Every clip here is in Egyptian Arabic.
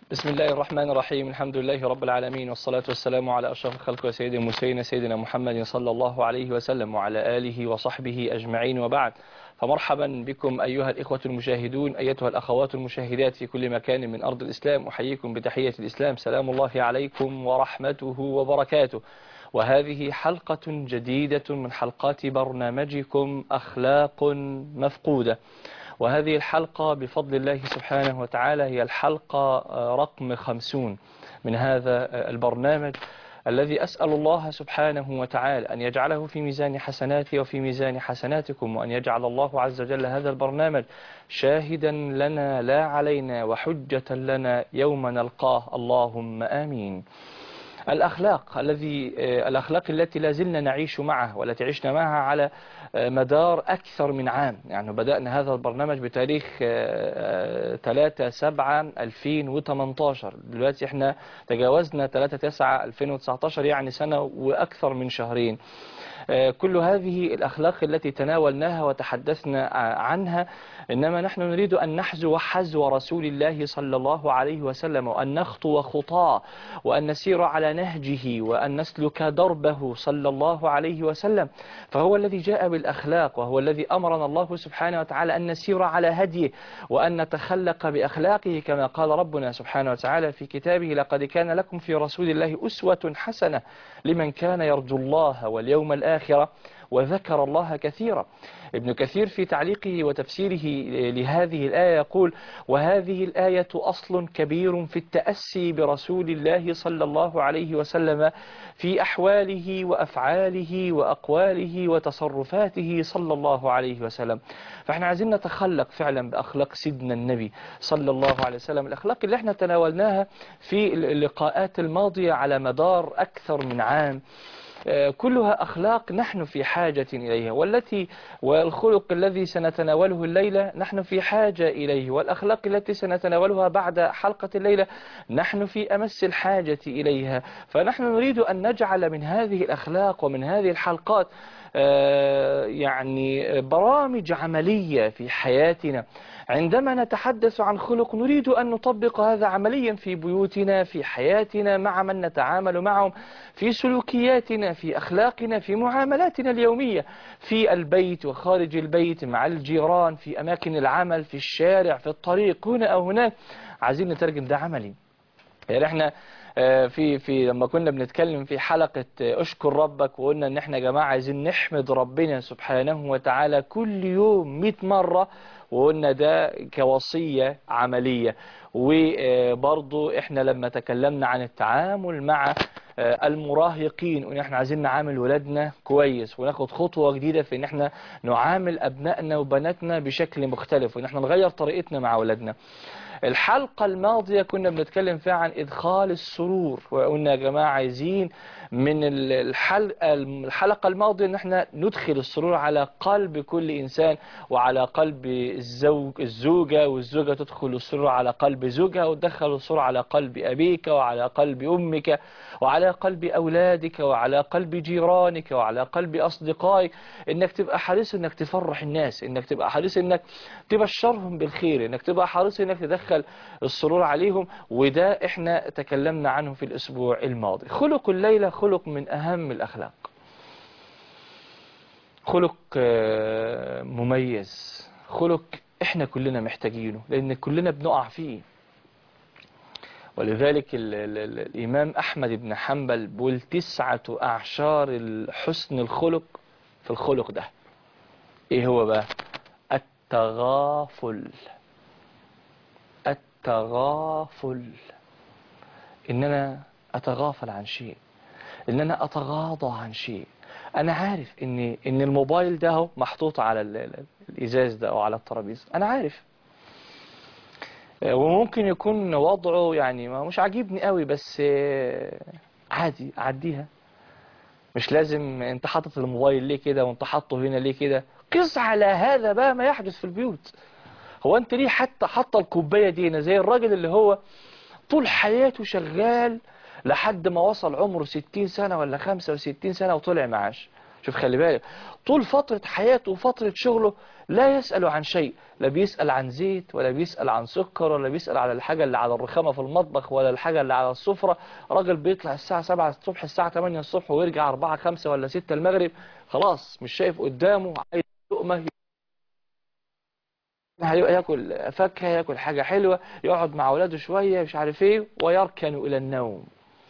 بسم الله الرحمن الرحيم الحمد لله رب العالمين والصلاة والسلام على أشرف الخلق وسيد المرسلين سيدنا محمد صلى الله عليه وسلم وعلى آله وصحبه أجمعين وبعد فمرحبا بكم أيها الإخوة المشاهدون أيتها الأخوات المشاهدات في كل مكان من أرض الإسلام أحييكم بتحية الإسلام سلام الله عليكم ورحمته وبركاته وهذه حلقة جديدة من حلقات برنامجكم أخلاق مفقودة وهذه الحلقة بفضل الله سبحانه وتعالى هي الحلقة رقم خمسون من هذا البرنامج الذي أسأل الله سبحانه وتعالى أن يجعله في ميزان حسناتي وفي ميزان حسناتكم وأن يجعل الله عز وجل هذا البرنامج شاهدا لنا لا علينا وحجة لنا يوم نلقاه اللهم آمين الأخلاق الذي الأخلاق التي لا زلنا نعيش معها والتي عشنا معها على مدار أكثر من عام يعني بدأنا هذا البرنامج بتاريخ 3 7 2018 دلوقتي احنا تجاوزنا 3 9 2019 يعني سنة وأكثر من شهرين كل هذه الأخلاق التي تناولناها وتحدثنا عنها إنما نحن نريد أن نحزو حزو رسول الله صلى الله عليه وسلم وأن نخطو خطاه وأن نسير على نهجه وأن نسلك دربه صلى الله عليه وسلم فهو الذي جاء بالأخلاق وهو الذي أمرنا الله سبحانه وتعالى أن نسير على هديه وأن نتخلق بأخلاقه كما قال ربنا سبحانه وتعالى في كتابه لقد كان لكم في رسول الله أسوة حسنة لمن كان يرجو الله واليوم الآخرة وذكر الله كثيرا ابن كثير في تعليقه وتفسيره لهذه الآية يقول وهذه الآية أصل كبير في التأسي برسول الله صلى الله عليه وسلم في أحواله وأفعاله وأقواله وتصرفاته صلى الله عليه وسلم فاحنا عايزين نتخلق فعلا بأخلاق سيدنا النبي صلى الله عليه وسلم الأخلاق اللي احنا تناولناها في اللقاءات الماضية على مدار أكثر من عام كلها أخلاق نحن في حاجة إليها والتي والخلق الذي سنتناوله الليلة نحن في حاجة إليه والأخلاق التي سنتناولها بعد حلقة الليلة نحن في أمس الحاجة إليها فنحن نريد أن نجعل من هذه الأخلاق ومن هذه الحلقات يعني برامج عملية في حياتنا عندما نتحدث عن خلق نريد أن نطبق هذا عمليا في بيوتنا في حياتنا مع من نتعامل معهم في سلوكياتنا في أخلاقنا في معاملاتنا اليومية في البيت وخارج البيت مع الجيران في أماكن العمل في الشارع في الطريق هنا أو هناك عايزين نترجم ده عملي يعني احنا في في لما كنا بنتكلم في حلقة اشكر ربك وقلنا ان احنا يا جماعة عايزين نحمد ربنا سبحانه وتعالى كل يوم 100 مرة وقلنا ده كوصية عملية وبرضو احنا لما تكلمنا عن التعامل مع المراهقين وان احنا عايزين نعامل ولادنا كويس وناخد خطوة جديدة في ان احنا نعامل ابنائنا وبناتنا بشكل مختلف وان احنا نغير طريقتنا مع ولادنا الحلقة الماضية كنا بنتكلم فيها عن إدخال السرور وقلنا يا جماعة عايزين من الحلقة, الحلقة الماضية ان احنا ندخل السرور على قلب كل إنسان وعلى قلب الزوج الزوجة والزوجة تدخل السرور على قلب زوجها وتدخل السرور على قلب أبيك وعلى قلب أمك وعلى قلب أولادك وعلى قلب جيرانك وعلى قلب أصدقائك انك تبقى حريص انك تفرح الناس انك تبقى حريص انك تبشرهم بالخير انك تبقى حريص انك تدخل السرور عليهم وده احنا تكلمنا عنه في الاسبوع الماضي خلق الليلة خلق من اهم الاخلاق خلق مميز خلق احنا كلنا محتاجينه لان كلنا بنقع فيه ولذلك ال ال ال الإمام أحمد بن حنبل بيقول تسعة أعشار حسن الخلق في الخلق ده إيه هو بقى التغافل التغافل إن أنا أتغافل عن شيء إن أنا أتغاضى عن شيء أنا عارف إن إن الموبايل ده هو محطوط على الإزاز ده أو على الترابيزة أنا عارف وممكن يكون وضعه يعني ما مش عاجبني قوي بس عادي أعديها مش لازم انت حاطط الموبايل ليه كده وانت حاطه هنا ليه كده قس على هذا بقى ما يحدث في البيوت هو انت ليه حتى حاطه الكوبايه دي هنا زي الراجل اللي هو طول حياته شغال لحد ما وصل عمره 60 سنة ولا 65 سنة وطلع معاش شوف خلي بالك طول فترة حياته وفترة شغله لا يسأل عن شيء لا بيسأل عن زيت ولا بيسأل عن سكر ولا بيسأل على الحاجة اللي على الرخامة في المطبخ ولا الحاجة اللي على السفرة راجل بيطلع الساعة 7 الصبح الساعة 8 الصبح ويرجع 4 5 ولا 6 المغرب خلاص مش شايف قدامه عايز لقمة ياكل فاكهة ياكل حاجة حلوة يقعد مع اولاده شوية مش عارف ايه ويركن الى النوم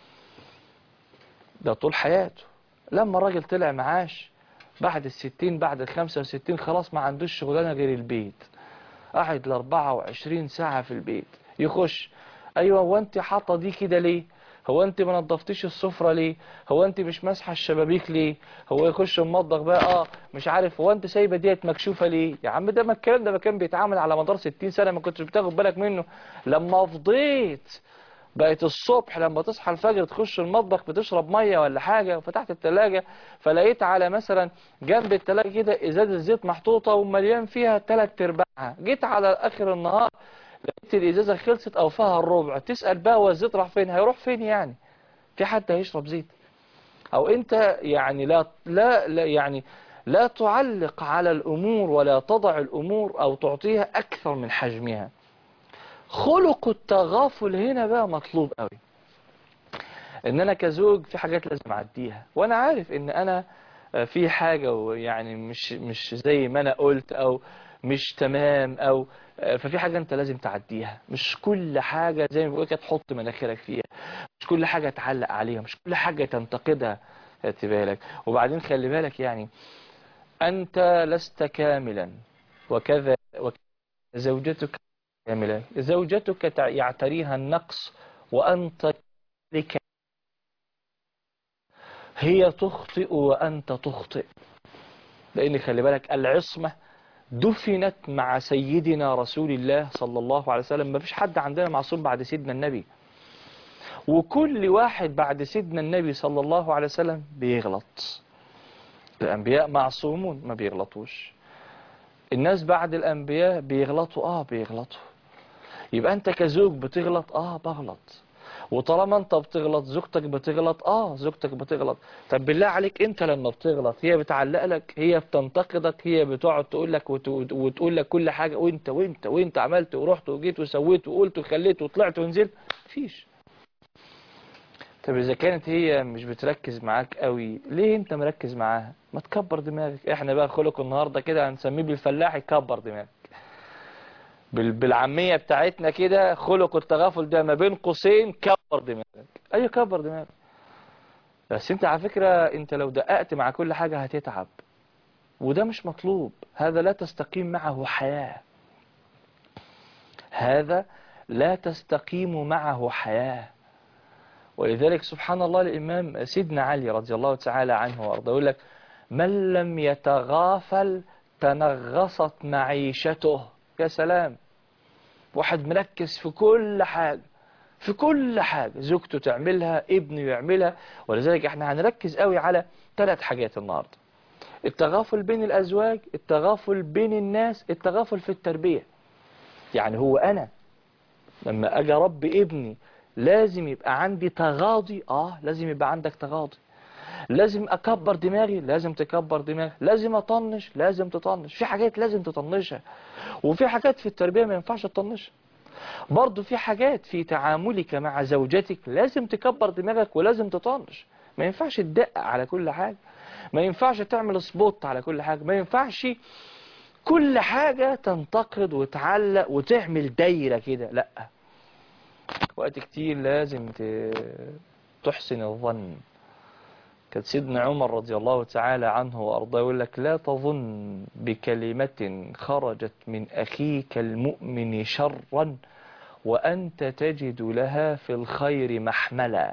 ده طول حياته لما الراجل طلع معاش بعد الستين بعد الخمسة وستين خلاص ما عندوش شغلانة غير البيت قاعد لأربعة وعشرين ساعة في البيت يخش أيوة هو أنت حاطة دي كده ليه هو أنت ما نظفتيش السفرة ليه هو أنت مش ماسحة الشبابيك ليه هو يخش المطبخ بقى اه مش عارف هو أنت سايبة ديت مكشوفة ليه يا عم ده ما الكلام ده ما كان بيتعامل على مدار ستين سنة ما كنتش بتاخد بالك منه لما فضيت بقت الصبح لما تصحى الفجر تخش المطبخ بتشرب مية ولا حاجة وفتحت التلاجة فلقيت على مثلا جنب التلاجة كده ازازة زيت محطوطة ومليان فيها تلات ارباعها جيت على اخر النهار لقيت الازازة خلصت او فيها الربع تسأل بقى هو الزيت راح فين هيروح فين يعني في حد هيشرب زيت او انت يعني لا لا, لا يعني لا تعلق على الامور ولا تضع الامور او تعطيها اكثر من حجمها خلق التغافل هنا بقى مطلوب قوي ان انا كزوج في حاجات لازم اعديها وانا عارف ان انا في حاجة ويعني مش مش زي ما انا قلت او مش تمام او ففي حاجة انت لازم تعديها مش كل حاجة زي ما بقول كده تحط مناخيرك فيها مش كل حاجة تعلق عليها مش كل حاجة تنتقدها خدت بالك وبعدين خلي بالك يعني انت لست كاملا وكذا وكذا زوجتك كاملة زوجتك يعتريها النقص وأنت لك هي تخطئ وأنت تخطئ لأن خلي بالك العصمة دفنت مع سيدنا رسول الله صلى الله عليه وسلم ما فيش حد عندنا معصوم بعد سيدنا النبي وكل واحد بعد سيدنا النبي صلى الله عليه وسلم بيغلط الأنبياء معصومون ما بيغلطوش الناس بعد الأنبياء بيغلطوا آه بيغلطوا يبقى أنت كزوج بتغلط آه بغلط وطالما أنت بتغلط زوجتك بتغلط آه زوجتك بتغلط طب بالله عليك أنت لما بتغلط هي بتعلق لك هي بتنتقدك هي بتقعد تقول لك وت... وتقول لك كل حاجة وأنت وأنت وأنت عملت ورحت وجيت وسويت وقلت وخليت وطلعت ونزلت مفيش طب إذا كانت هي مش بتركز معاك قوي ليه أنت مركز معاها ما تكبر دماغك احنا بقى خلق النهاردة كده هنسميه بالفلاح يكبر دماغك بالعامية بتاعتنا كده خلق التغافل ده ما بين قوسين كبر دماغك اي كبر دماغك بس انت على فكرة انت لو دققت مع كل حاجة هتتعب وده مش مطلوب هذا لا تستقيم معه حياة هذا لا تستقيم معه حياة ولذلك سبحان الله الإمام سيدنا علي رضي الله تعالى عنه وارضاه يقول لك من لم يتغافل تنغصت معيشته يا سلام واحد مركز في كل حاجة في كل حاجة زوجته تعملها ابنه يعملها ولذلك احنا هنركز قوي على ثلاث حاجات النهاردة التغافل بين الأزواج التغافل بين الناس التغافل في التربية يعني هو أنا لما أجي ربي ابني لازم يبقى عندي تغاضي آه لازم يبقى عندك تغاضي لازم أكبر دماغي لازم تكبر دماغي لازم أطنش لازم تطنش في حاجات لازم تطنشها وفي حاجات في التربية ما ينفعش تطنشها برضو في حاجات في تعاملك مع زوجتك لازم تكبر دماغك ولازم تطنش ما ينفعش تدقق على كل حاجة ما ينفعش تعمل سبوت على كل حاجة ما ينفعش كل حاجة تنتقد وتعلق وتعمل دايرة كده لا وقت كتير لازم تحسن الظن كان سيدنا عمر رضي الله تعالى عنه وأرضاه يقول لك لا تظن بكلمة خرجت من أخيك المؤمن شرا وأنت تجد لها في الخير محملا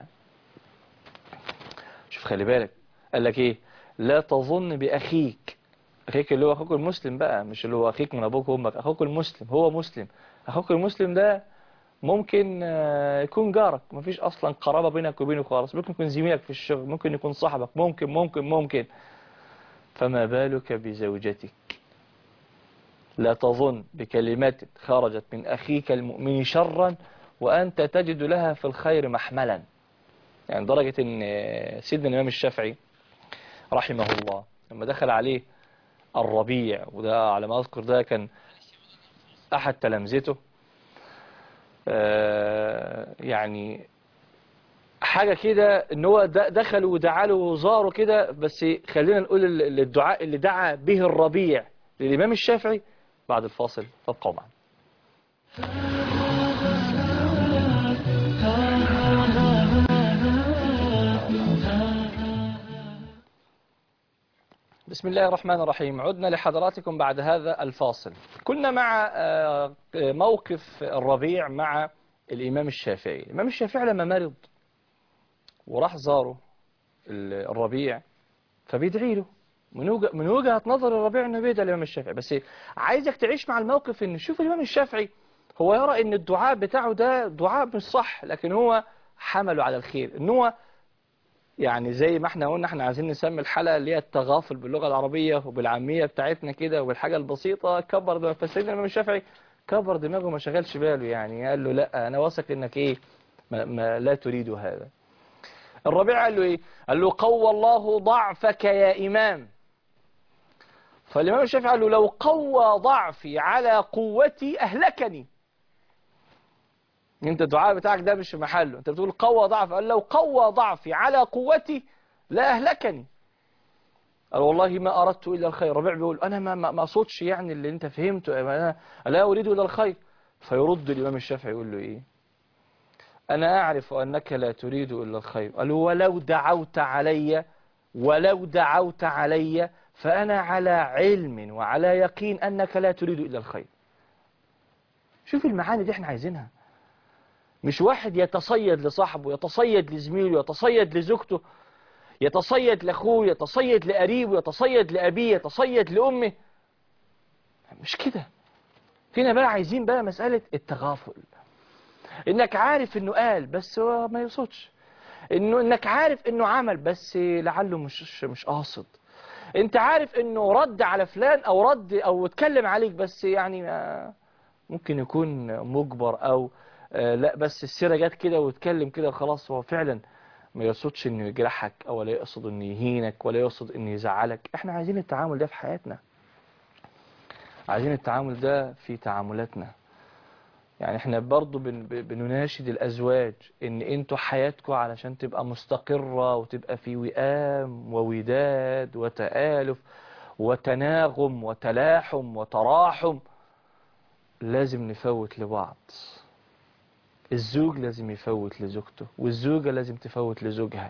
شوف خلي بالك قال لك ايه لا تظن بأخيك أخيك اللي هو أخوك المسلم بقى مش اللي هو أخيك من أبوك وأمك أخوك المسلم هو مسلم أخوك المسلم ده ممكن يكون جارك مفيش اصلا قرابة بينك وبينه خالص ممكن يكون زميلك في الشغل ممكن يكون صاحبك ممكن ممكن ممكن فما بالك بزوجتك لا تظن بكلمة خرجت من أخيك المؤمن شرا وأنت تجد لها في الخير محملا يعني درجة أن سيدنا الإمام الشافعي رحمه الله لما دخل عليه الربيع وده على ما أذكر ده كان أحد تلامذته آه، يعني حاجة كده ان هو د- دخل ودعا له وزاره كده بس خلينا نقول ال- ال- الدعاء اللي دعا به الربيع للإمام الشافعي بعد الفاصل فابقوا معنا بسم الله الرحمن الرحيم عدنا لحضراتكم بعد هذا الفاصل كنا مع آه، موقف الربيع مع الإمام الشافعي الإمام الشافعي لما مرض وراح زاره ال- الربيع فبيدعي له من وجه- من وجهة نظر الربيع انه بيدعي الإمام الشافعي بس عايزك تعيش مع الموقف ان شوف الإمام الشافعي هو يرى ان الدعاء بتاعه ده دعاء مش صح لكن هو حمله على الخير ان هو يعني زي ما احنا قلنا احنا عايزين نسمي الحلقة اللي هي التغافل باللغة العربية وبالعامية بتاعتنا كده وبالحاجة البسيطة كبر دماغه فسيدنا الإمام الشافعي كبر دماغه ما شغلش باله يعني قال له لا أنا واثق إنك إيه ما, ما لا تريد هذا الربيع قال له إيه قال له قوى الله ضعفك يا إمام فالإمام الشافعي قال له لو قوى ضعفي على قوتي أهلكني انت الدعاء بتاعك ده مش في محله انت بتقول قوى ضعف قال لو قوى ضعفي على قوتي لا اهلكني قال والله ما اردت الا الخير ربيع بيقول انا ما ما ما اقصدش يعني اللي انت فهمته انا لا اريد الا الخير فيرد الامام الشافعي يقول له ايه انا اعرف انك لا تريد الا الخير قال ولو دعوت علي ولو دعوت علي فانا على علم وعلى يقين انك لا تريد الا الخير شوف المعاني دي احنا عايزينها مش واحد يتصيد لصاحبه يتصيد لزميله يتصيد لزوجته يتصيد لأخوه يتصيد لقريبه يتصيد لأبيه يتصيد لأمه مش كده هنا بقى عايزين بقى مسألة التغافل انك عارف انه قال بس هو ما يقصدش انه انك عارف انه عمل بس لعله مش مش قاصد انت عارف انه رد على فلان او رد او اتكلم عليك بس يعني ما ممكن يكون مجبر او آه، لا بس السيرة جت كده واتكلم كده خلاص هو فعلا ما يقصدش انه يجرحك او لا يقصد انه يهينك ولا يقصد انه يزعلك احنا عايزين التعامل ده في حياتنا عايزين التعامل ده في تعاملاتنا يعني احنا برضو بن ب- بنناشد الازواج ان انتوا حياتكم علشان تبقى مستقرة وتبقى في وئام ووداد وتآلف وتناغم وتلاحم وتراحم لازم نفوت لبعض الزوج لازم يفوت لزوجته والزوجة لازم تفوت لزوجها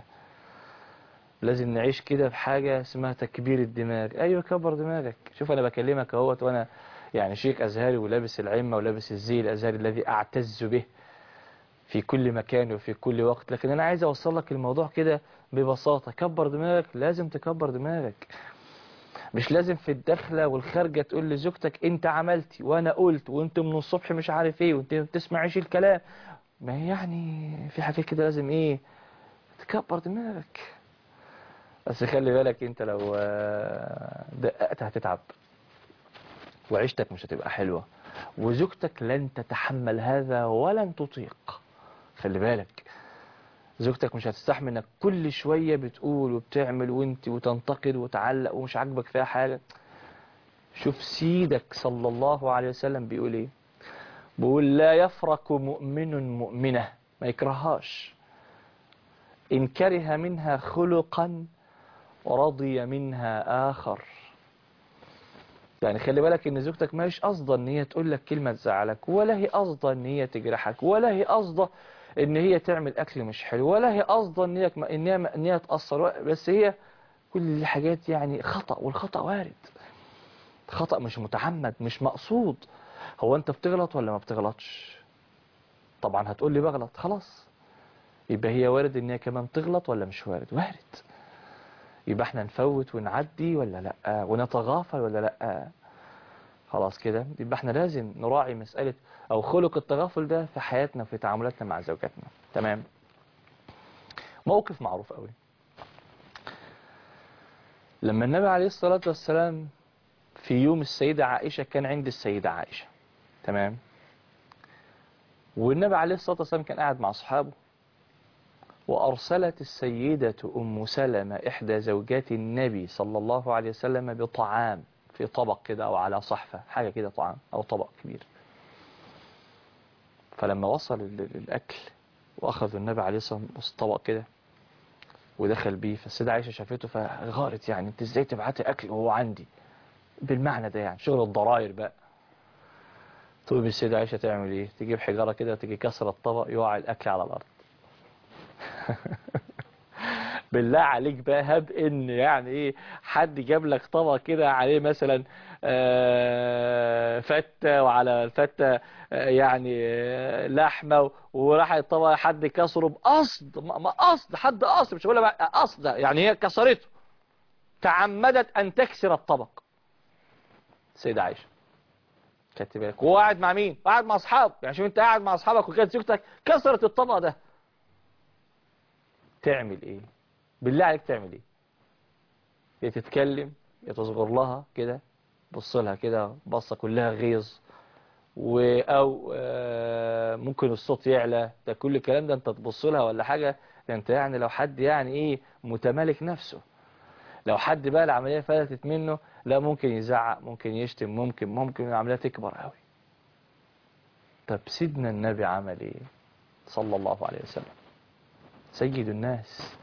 لازم نعيش كده بحاجة اسمها تكبير الدماغ ايوه كبر دماغك شوف انا بكلمك اهوت وانا يعني شيخ ازهري ولابس العمة ولابس الزي الازهري الذي اعتز به في كل مكان وفي كل وقت لكن انا عايز اوصل لك الموضوع كده ببساطة كبر دماغك لازم تكبر دماغك مش لازم في الدخلة والخارجة تقول لزوجتك انت عملتي وانا قلت وانت من الصبح مش عارف ايه وانت ما بتسمعيش الكلام ما هي يعني في حاجات كده لازم ايه تكبر دماغك بس خلي بالك انت لو آه، دققت هتتعب وعيشتك مش هتبقى حلوة وزوجتك لن تتحمل هذا ولن تطيق خلي بالك زوجتك مش هتستحمل انك كل شوية بتقول وبتعمل وانت وتنتقد وتعلق ومش عاجبك فيها حاجة شوف سيدك صلى الله عليه وسلم بيقول ايه بيقول لا يفرق مؤمن مؤمنة ما يكرههاش إن كره منها خلقا رضي منها آخر يعني خلي بالك ان زوجتك ماهيش قصده ان هي تقول لك كلمة تزعلك ولا هي قصده ان هي تجرحك ولا هي قصده ان هي تعمل اكل مش حلو ولا هي قصده ان هي ان هي ان هي تاثر بس هي كل الحاجات يعني خطأ والخطأ وارد خطأ مش متعمد مش مقصود هو انت بتغلط ولا ما بتغلطش طبعا هتقول لي بغلط خلاص يبقى هي وارد ان هي كمان تغلط ولا مش وارد وارد يبقى احنا نفوت ونعدي ولا لا ونتغافل ولا لا خلاص كده يبقى احنا لازم نراعي مسألة او خلق التغافل ده في حياتنا في تعاملاتنا مع زوجاتنا تمام موقف معروف قوي لما النبي عليه الصلاة والسلام في يوم السيدة عائشة كان عند السيدة عائشة تمام والنبي عليه الصلاة والسلام كان قاعد مع أصحابه وأرسلت السيدة أم سلمة إحدى زوجات النبي صلى الله عليه وسلم بطعام في طبق كده أو على صحفة حاجة كده طعام أو طبق كبير فلما وصل ال- الأكل وأخذ النبي عليه الصلاة والسلام طبق كده ودخل بيه فالسيدة عائشة شافته فغارت يعني انت ازاي تبعتي أكل وهو عندي بالمعنى ده يعني شغل الضراير بقى تقوم السيدة عائشة تعمل ايه تجيب حجارة كده تيجي كسر الطبق يقع الأكل على الأرض بالله عليك بقى هب ان يعني ايه حد جاب لك طبق كده عليه مثلا آه، فتة وعلى الفتة آه، يعني آه، لحمة وراح الطبق حد كسره بقصد ما ما قصد حد قصد مش هقول بقى قصد يعني هي كسرته تعمدت ان تكسر الطبق سيدة عائشة خدت بالك وهو قاعد مع مين قاعد مع اصحابه يعني شوف انت قاعد مع اصحابك وكانت زوجتك كسرت الطبق ده تعمل ايه بالله عليك تعمل ايه يا تتكلم يا تصغر لها كده بص لها كده بصة كلها غيظ و او آه، ممكن الصوت يعلى ده كل الكلام ده انت تبص لها ولا حاجة ده انت يعني لو حد يعني ايه متمالك نفسه لو حد بقى العملية فلتت منه لا ممكن يزعق ممكن يشتم ممكن ممكن العملية تكبر قوي طب سيدنا النبي عمل ايه صلى الله عليه وسلم سيد الناس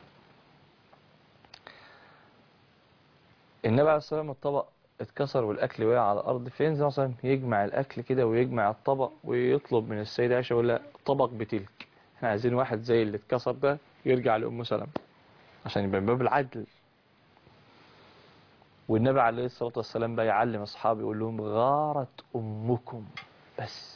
النبي عليه الصلاة والسلام الطبق اتكسر والأكل وقع على الأرض فين زي مثلا يجمع الأكل كده ويجمع الطبق ويطلب من السيدة عائشة يقول لها طبق بتلك احنا عايزين واحد زي اللي اتكسر ده يرجع لأم سلمة عشان يبقى من باب العدل والنبي عليه الصلاة والسلام بقى يعلم أصحابه يقول لهم غارت أمكم بس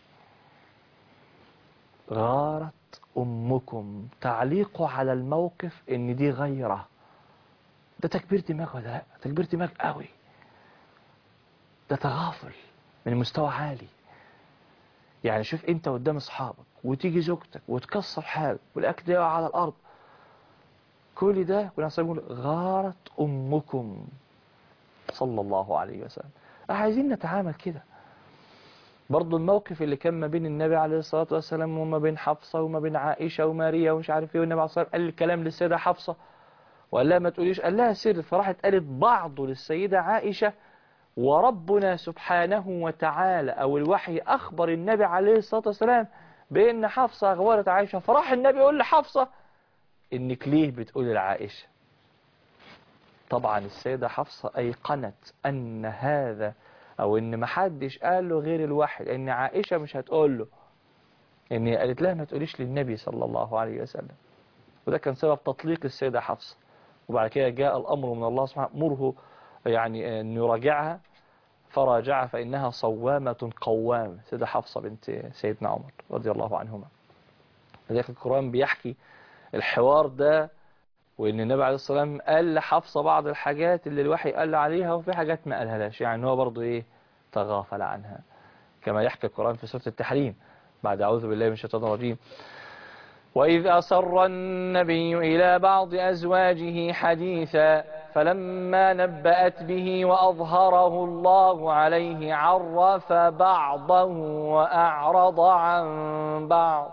غارت أمكم تعليقه على الموقف إن دي غيرة ده تكبير دماغ ولا لا تكبير دماغ قوي ده تغافل من مستوى عالي يعني شوف انت قدام اصحابك وتيجي زوجتك وتكسر حالك والاكل ده يقع على الارض كل ده كنا يقول غارت امكم صلى الله عليه وسلم عايزين نتعامل كده برضو الموقف اللي كان ما بين النبي عليه الصلاة والسلام وما بين حفصة وما بين عائشة وماريا ومش عارف ايه والنبي عليه الصلاة والسلام قال الكلام للسيدة حفصة وقال لها ما تقوليش قال لها سر فراحت قالت بعض للسيدة عائشة وربنا سبحانه وتعالى أو الوحي أخبر النبي عليه الصلاة والسلام بأن حفصة أغورت عائشة فراح النبي يقول لحفصة إنك ليه بتقول لعائشة طبعا السيدة حفصة أيقنت أن هذا أو إن محدش قال له غير الوحي لأن عائشة مش هتقول له إن قالت لها ما تقوليش للنبي صلى الله عليه وسلم وده كان سبب تطليق السيدة حفصة وبعد كده جاء الأمر من الله سبحانه مره يعني أن يراجعها فراجعها فإنها صوامة قوامة سيدة حفصة بنت سيدنا عمر رضي الله عنهما لذلك القرآن بيحكي الحوار ده وإن النبي عليه الصلاة والسلام قال لحفصة بعض الحاجات اللي الوحي قال عليها وفي حاجات ما قالها لاش يعني هو برضو إيه تغافل عنها كما يحكي القرآن في سورة التحريم بعد أعوذ بالله من الشيطان الرجيم وإذ أصر النبي إلى بعض أزواجه حديثا فلما نبأت به وأظهره الله عليه عرف بعضه وأعرض عن بعض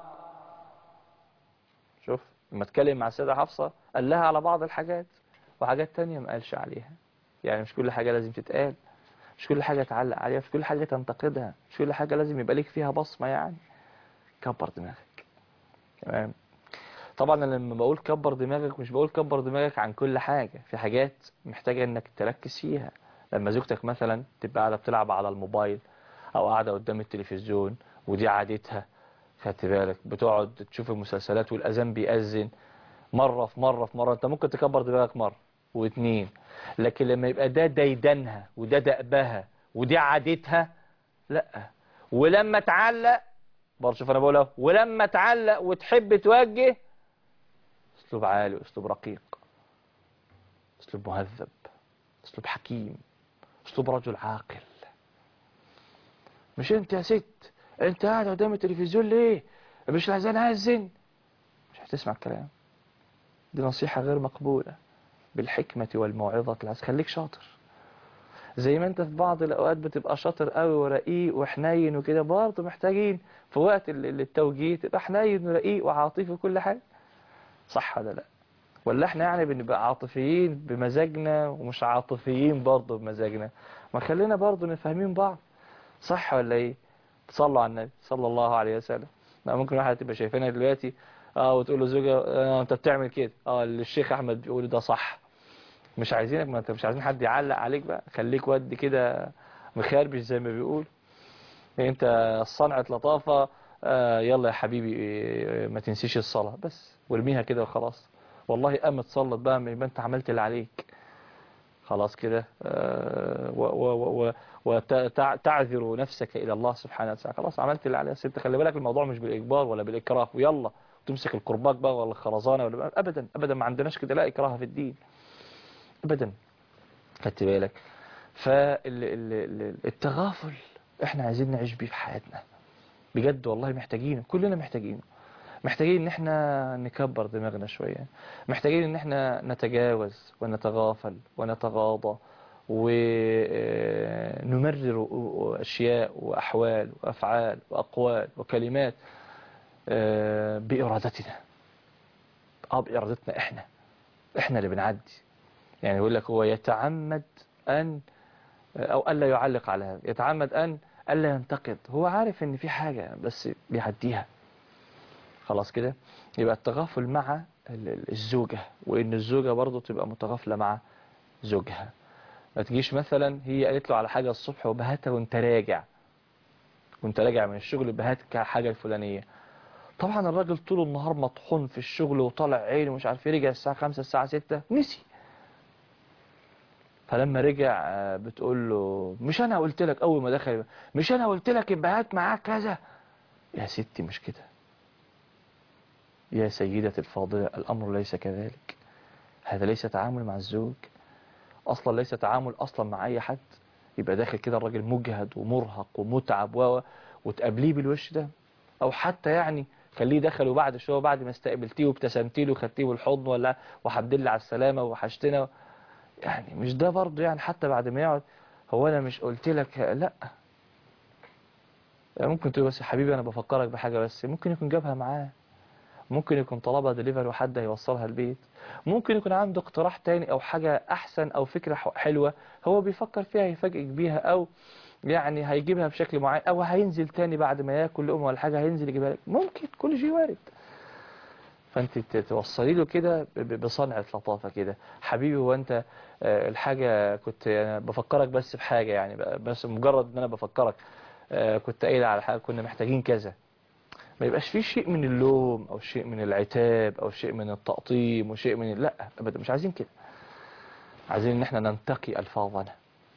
شوف لما اتكلم مع السيدة حفصة قال لها على بعض الحاجات وحاجات تانية ما قالش عليها يعني مش كل حاجة لازم تتقال مش كل حاجة تعلق عليها مش كل حاجة تنتقدها مش كل حاجة لازم يبقى لك فيها بصمة يعني كبر دماغك تمام طبعا انا لما بقول كبر دماغك مش بقول كبر دماغك عن كل حاجة في حاجات محتاجة انك تركز فيها لما زوجتك مثلا تبقى قاعدة بتلعب على الموبايل او قاعدة قدام التلفزيون ودي عادتها خدت بالك بتقعد تشوف المسلسلات والاذان بيأذن مرة في مرة في مرة انت ممكن تكبر دماغك مرة واتنين لكن لما يبقى ده ديدنها وده دأبها ودي عادتها لا ولما تعلق برضه شوف انا بقولها ولما تعلق وتحب توجه اسلوب عالي واسلوب رقيق اسلوب مهذب اسلوب حكيم اسلوب رجل عاقل مش انت يا ست انت قاعد قدام التلفزيون ليه مش الأذان أذن مش هتسمع الكلام دي نصيحة غير مقبولة بالحكمة والموعظة العز خليك شاطر زي ما انت في بعض الأوقات بتبقى شاطر قوي ورقيق وحنين وكده برضه محتاجين في وقت ال- التوجيه تبقى حنين ورقيق وعاطفي وكل حاجة صح ولا لا ولا احنا يعني بنبقى عاطفيين بمزاجنا ومش عاطفيين برضه بمزاجنا ما خلينا برضه نفهمين بعض صح ولا ايه صلوا على النبي صلى الله عليه وسلم لا ممكن واحد تبقى شايفينها دلوقتي اه وتقول له زوجها اه انت بتعمل كده اه اللي الشيخ احمد بيقول ده صح مش عايزينك ما انت مش عايزين حد يعلق عليك بقى خليك ود كده مخربش زي ما بيقول انت صنعة لطافة آه يلا يا حبيبي آه، ما تنسيش الصلاة بس وارميها كده وخلاص والله قامت صلت بقى ما يبقى انت عملت اللي عليك خلاص كده آه، و- و- و- وتعذر نفسك إلى الله سبحانه وتعالى خلاص عملت اللي عليك بس انت خلي بالك الموضوع مش بالإجبار ولا بالإكراه ويلا تمسك الكرباج بقى ولا الخرزانة ولا أبدا أبدا ما عندناش كده لا إكراه في الدين أبدا خدت بالك فالتغافل احنا عايزين نعيش بيه في حياتنا بجد والله محتاجينه كلنا محتاجينه محتاجين ان احنا نكبر دماغنا شوية محتاجين ان احنا نتجاوز ونتغافل ونتغاضى ونمرر اشياء واحوال وافعال واقوال وكلمات آه، بارادتنا اه بارادتنا احنا احنا اللي بنعدي يعني يقول لك هو يتعمد ان او الا يعلق على هذا يتعمد ان الا ينتقد هو عارف ان في حاجة بس بيعديها خلاص كده يبقى التغافل مع ال- ال- الزوجة وان الزوجة برضو تبقى متغافلة مع زوجها ما تجيش مثلا هي قالت له على حاجة الصبح وبهاتها وانت راجع وانت راجع من الشغل بهاتك حاجة الفلانية طبعا الراجل طول النهار مطحون في الشغل وطالع عينه ومش عارف ايه رجع الساعة 5 الساعة 6 نسي فلما رجع آه، بتقول له مش انا قلت لك اول ما دخل مش انا قلت لك يبقى هات معاك كذا يا ستي مش كده يا سيدتي الفاضلة الأمر ليس كذلك هذا ليس تعامل مع الزوج أصلا ليس تعامل أصلا مع أي حد يبقى داخل كده الراجل مجهد ومرهق ومتعب و وتقابليه بالوش ده أو حتى يعني خليه دخل وبعد شوية بعد ما استقبلتيه وابتسمتي له وخدتيه بالحضن ولا وحمد لله على السلامة وحشتنا يعني مش ده برضه يعني حتى بعد ما يقعد هو أنا مش قلت لك لا ممكن تقول بس يا حبيبي أنا بفكرك بحاجة بس ممكن يكون جابها معاه ممكن يكون طلبها دليفري وحد هيوصلها البيت ممكن يكون عنده اقتراح تاني او حاجة احسن او فكرة ح- حلوة هو بيفكر فيها يفاجئك بيها او يعني هيجيبها بشكل معين او هينزل تاني بعد ما ياكل لقمة ولا حاجة هينزل يجيبها لك ممكن كل شيء وارد فانت ت- توصلي له كده ب- ب- بصنعة لطافة كده حبيبي هو انت آه، الحاجة كنت أنا بفكرك بس بحاجة يعني ب- بس مجرد ان انا بفكرك آه، كنت قايل على حاجة كنا محتاجين كذا ما يبقاش فيه شيء من اللوم او شيء من العتاب او شيء من التقطيم وشيء من لا ابدا مش عايزين كده عايزين ان احنا ننتقي الفاظنا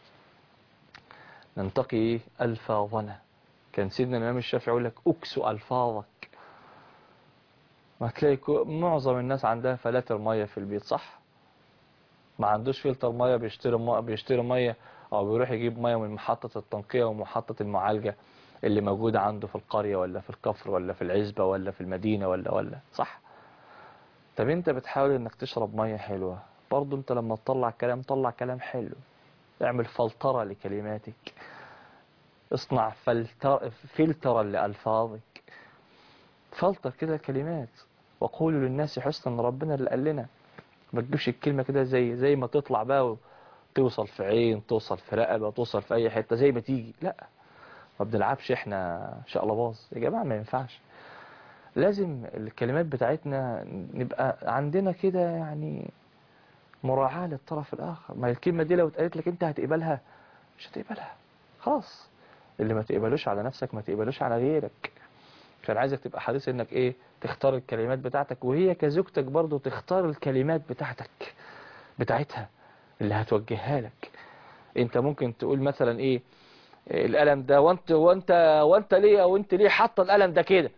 ننتقي الفاظنا كان سيدنا الامام الشافعي يقول لك اكسو الفاظك ما تلاقي كو- معظم الناس عندها فلاتر ميه في البيت صح ما عندوش فلتر ميه بيشتري ميه بيشتري ميه او بيروح يجيب ميه من محطة التنقية ومحطة المعالجة اللي موجودة عنده في القرية ولا في الكفر ولا في العزبة ولا في المدينة ولا ولا صح طب انت بتحاول انك تشرب مية حلوة برضو انت لما تطلع كلام طلع كلام حلو اعمل فلترة لكلماتك اصنع فلتر فلترا لألفاظك فلتر كده الكلمات وقولوا للناس حسنا ربنا اللي قال لنا ما تجيبش الكلمة كده زي زي ما تطلع بقى توصل في عين توصل في رقبة توصل في أي حتة زي ما تيجي لا ما بنلعبش احنا شقلباظ يا جماعة ما ينفعش لازم الكلمات بتاعتنا نبقى عندنا كده يعني مراعاة للطرف الآخر ما الكلمة دي لو اتقالت لك انت هتقبلها مش هتقبلها خلاص اللي ما تقبلوش على نفسك ما تقبلوش على غيرك كان عايزك تبقى حريص انك ايه تختار الكلمات بتاعتك وهي كزوجتك برضو تختار الكلمات بتاعتك بتاعتها اللي هتوجهها لك انت ممكن تقول مثلا ايه القلم ده وانت وانت وانت ليه او انت ليه حاطه القلم ده كده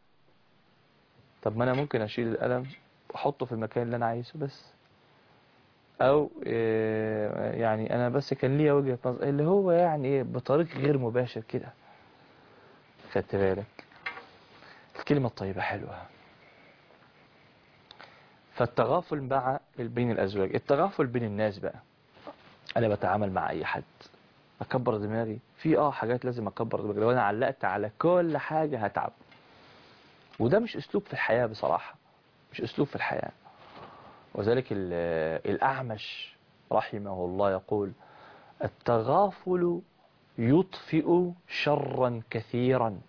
طب ما انا ممكن اشيل القلم واحطه في المكان اللي انا عايزه بس او إيه يعني انا بس كان ليا وجهة نظر اللي هو يعني ايه بطريق غير مباشر كده خدت بالك الكلمة الطيبة حلوة فالتغافل مع بين الازواج التغافل بين الناس بقى انا بتعامل مع اي حد اكبر دماغي في اه حاجات لازم اكبر دماغي لو انا علقت على كل حاجة هتعب وده مش اسلوب في الحياة بصراحة مش أسلوب في الحياة وذلك ال- الأعمش رحمه الله يقول التغافل يطفئ شرا كثيرا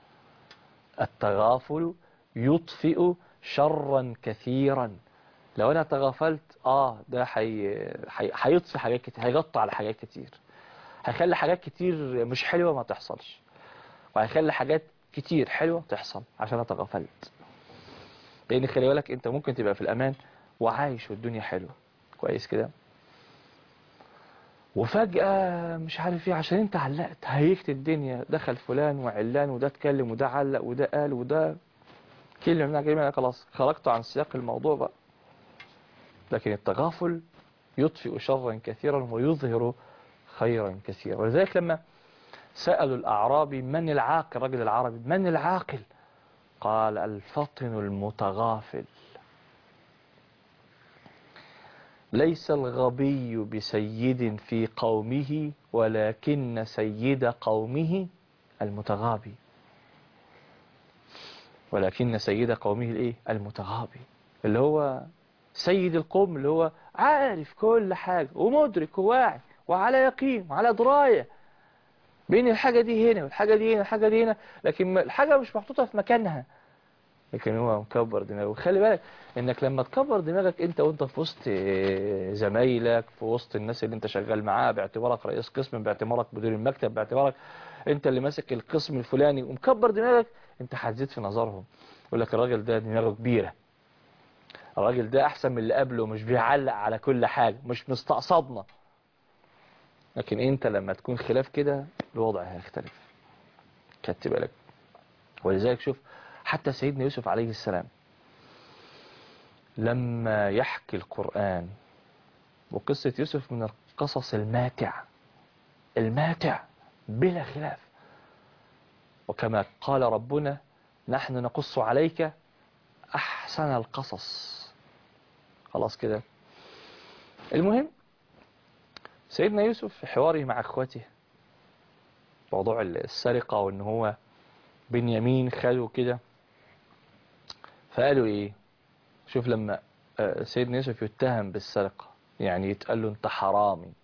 التغافل يطفئ شرا كثيرا لو انا تغافلت اه ده حي... حي... هيطفي حاجات كتير هيغطي على حاجات كتير هيخلي حاجات كتير مش حلوة ما تحصلش وهيخلي حاجات كتير حلوة تحصل عشان انا تغافلت لان خلي بالك انت ممكن تبقى في الامان وعايش والدنيا حلوة كويس كده وفجأة مش عارف ايه عشان انت علقت هيكت الدنيا دخل فلان وعلان وده اتكلم وده علق وده قال وده كلمة من كلمة خلاص خرجت عن سياق الموضوع بقى لكن التغافل يطفئ شرا كثيرا ويظهر خيرا كثيرا ولذلك لما سألوا الأعرابي من العاقل الرجل العربي من العاقل قال الفطن المتغافل ليس الغبي بسيد في قومه ولكن سيد قومه المتغابي ولكن سيد قومه الايه المتغابي اللي هو سيد القوم اللي هو عارف كل حاجة ومدرك وواعي وعلى يقين وعلى دراية بين الحاجة دي هنا والحاجة دي هنا والحاجة دي هنا لكن الحاجة مش محطوطة في مكانها لكن هو مكبر دماغه وخلي بالك انك لما تكبر دماغك انت وانت في وسط زمايلك في وسط الناس اللي انت شغال معاها باعتبارك رئيس قسم باعتبارك مدير المكتب باعتبارك انت اللي ماسك القسم الفلاني ومكبر دماغك انت هتزيد في نظرهم يقول لك الراجل ده دماغه كبيرة الراجل ده احسن من اللي قبله مش بيعلق على كل حاجة مش مستقصدنا لكن انت لما تكون خلاف كده الوضع هيختلف خدت بالك ولذلك شوف حتى سيدنا يوسف عليه السلام لما يحكي القرآن وقصة يوسف من القصص الماتع الماتع بلا خلاف وكما قال ربنا نحن نقص عليك أحسن القصص خلاص كده المهم سيدنا يوسف في حواره مع اخوته موضوع السرقة وان هو بنيامين خاله كده فقالوا ايه شوف لما سيدنا يوسف يتهم بالسرقة يعني يتقال له انت حرامي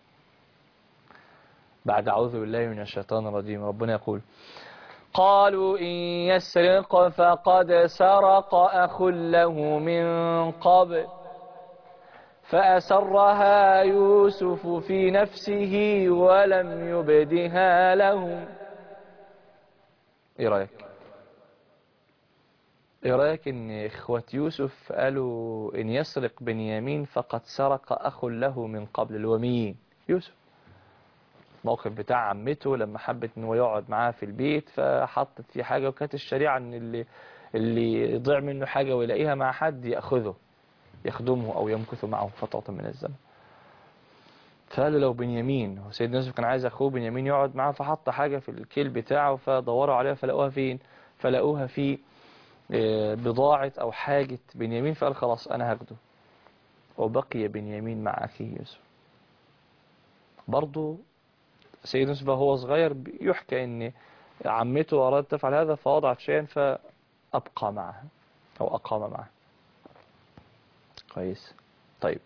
بعد أعوذ بالله من الشيطان الرجيم ربنا يقول قالوا إن يسرق فقد سرق أخ له من قبل فأسرها يوسف في نفسه ولم يبدها لهم ايه رأيك ايه رأيك ان اخوة يوسف قالوا ان يسرق بنيامين فقد سرق اخ له من قبل اللي هو مين يوسف موقف بتاع عمته لما حبت ان هو يقعد معاها في البيت فحطت فيه حاجة وكانت الشريعة ان اللي اللي يضيع منه حاجة ويلاقيها مع حد يأخذه يخدمه او يمكث معه فترة من الزمن فقالوا لو بنيامين سيدنا يوسف كان عايز اخوه بنيامين يقعد معاه فحط حاجة في الكيل بتاعه فدوروا عليها فلقوها فين فلقوها في بضاعة او حاجة بنيامين فقال خلاص انا هاخده وبقي بنيامين مع اخيه يوسف برضو سيدنا يوسف هو صغير يحكى ان عمته ارادت تفعل هذا فوضعت شيئا فابقى معها او اقام معها كويس طيب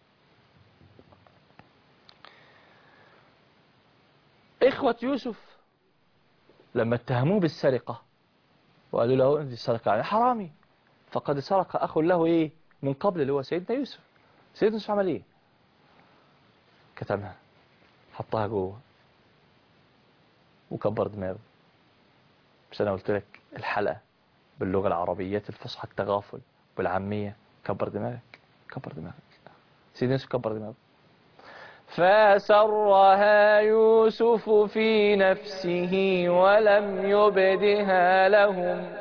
إخوة يوسف لما اتهموه بالسرقة وقالوا له انت السرقة يعني حرامي فقد سرق أخ له إيه من قبل اللي هو سيدنا يوسف سيدنا يوسف عمل إيه كتمها حطها جوه وكبر دماغه مش أنا قلت لك الحلقة باللغة العربية الفصحى التغافل بالعامية كبر دماغك كبر دماغك سيدنا يوسف كبر دماغه فسرها يوسف في نفسه ولم يبدها لهم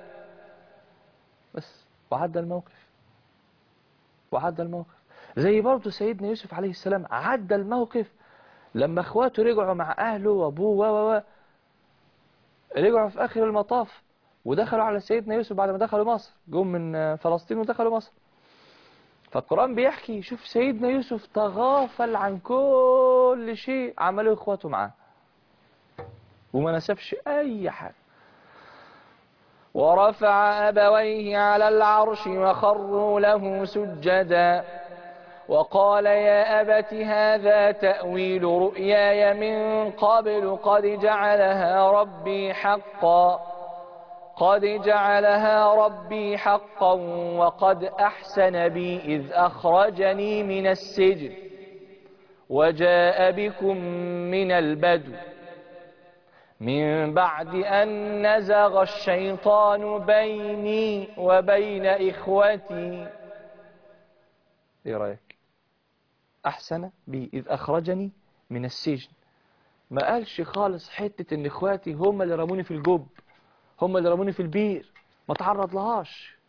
بس وعدى الموقف وعدى الموقف زي برضه سيدنا يوسف عليه السلام عدى الموقف لما اخواته رجعوا مع اهله وابوه و و رجعوا في اخر المطاف ودخلوا على سيدنا يوسف بعد ما دخلوا مصر جم من فلسطين ودخلوا مصر فالقرآن بيحكي شوف سيدنا يوسف تغافل عن كل شيء عمله اخواته معاه وما نسبش اي حاجة ورفع أبويه على العرش وخروا له سجدا وقال يا أبت هذا تأويل رؤياي من قبل قد جعلها ربي حقا قد جعلها ربي حقا وقد أحسن بي إذ أخرجني من السجن وجاء بكم من البدو من بعد أن نزغ الشيطان بيني وبين إخوتي ايه رأيك أحسن بي إذ أخرجني من السجن ما قالش خالص حتة إن إخواتي هم اللي رموني في الجب هم اللي رموني في البير ما تعرض لهاش